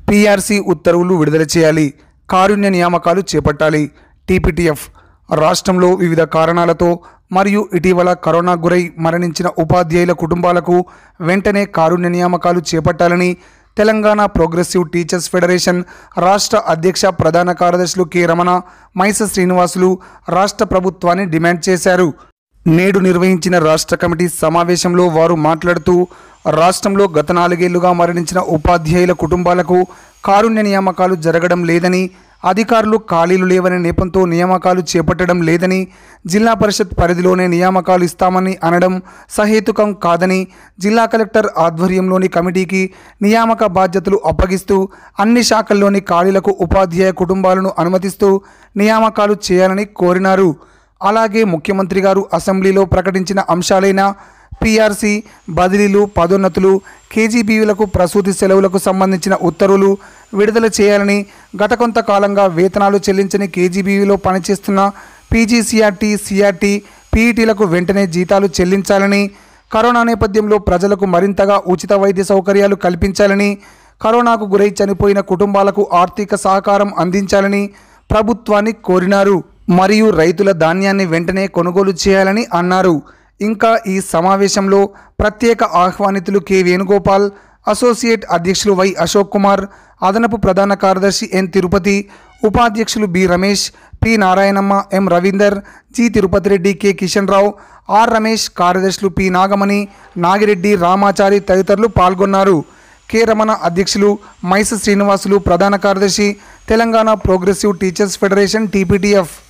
PRC ఉత్తర్వులు విడుదల చేయాలి కారుణ్య నియామకాలు చేపట్టాలి టీపీటీఎఫ్ రాష్ట్రంలో వివిధ కారణాలతో మరియు ఇటీవల కరోనా గురై మరణించిన ఉపాధ్యాయుల కుటుంబాలకు వెంటనే కారుణ్య నియామకాలు చేపట్టాలని తెలంగాణ ప్రోగ్రెసివ్ టీచర్స్ ఫెడరేషన్ రాష్ట్ర అధ్యక్ష ప్రధాన కార్యదర్శులు కె రమణ మైస శ్రీనివాసులు రాష్ట్ర ప్రభుత్వాన్ని డిమాండ్ చేశారు నేడు నిర్వహించిన రాష్ట్ర కమిటీ సమావేశంలో వారు మాట్లాడుతూ రాష్ట్రంలో గత నాలుగేళ్లుగా మరణించిన ఉపాధ్యాయుల కుటుంబాలకు కారుణ్య నియామకాలు జరగడం లేదని అధికారులు ఖాళీలు లేవనే నేపంతో నియామకాలు చేపట్టడం లేదని జిల్లా పరిషత్ పరిధిలోనే నియామకాలు ఇస్తామని అనడం సహేతుకం కాదని జిల్లా కలెక్టర్ ఆధ్వర్యంలోని కమిటీకి నియామక బాధ్యతలు అప్పగిస్తూ అన్ని శాఖల్లోని ఖాళీలకు ఉపాధ్యాయ కుటుంబాలను అనుమతిస్తూ నియామకాలు చేయాలని కోరినారు అలాగే ముఖ్యమంత్రి గారు అసెంబ్లీలో ప్రకటించిన అంశాలైన పీఆర్సీ బదిలీలు పదోన్నతులు కేజీబీవీలకు ప్రసూతి సెలవులకు సంబంధించిన ఉత్తర్వులు విడుదల చేయాలని గత కొంతకాలంగా వేతనాలు చెల్లించని కేజీబీవీలో పనిచేస్తున్న పీజీసీఆర్టీ సిఆర్టీ పీఈటీలకు వెంటనే జీతాలు చెల్లించాలని కరోనా నేపథ్యంలో ప్రజలకు మరింతగా ఉచిత వైద్య సౌకర్యాలు కల్పించాలని కరోనాకు గురై చనిపోయిన కుటుంబాలకు ఆర్థిక సహకారం అందించాలని ప్రభుత్వాన్ని కోరినారు మరియు రైతుల ధాన్యాన్ని వెంటనే కొనుగోలు చేయాలని అన్నారు ఇంకా ఈ సమావేశంలో ప్రత్యేక ఆహ్వానితులు కె వేణుగోపాల్ అసోసియేట్ అధ్యక్షులు వై అశోక్ కుమార్ అదనపు ప్రధాన కార్యదర్శి ఎన్ తిరుపతి ఉపాధ్యక్షులు B Ramesh P Narayanamma M Ravinder G Tirupati Reddy K Kishan Rao R Ramesh కార్యదర్శులు పి నాగమణి నాగిరెడ్డి రామాచారి తదితరులు పాల్గొన్నారు కె రమణ అధ్యక్షులు మైస శ్రీనివాసులు ప్రధాన కార్యదర్శి Telangana progressive teachers federation TPTF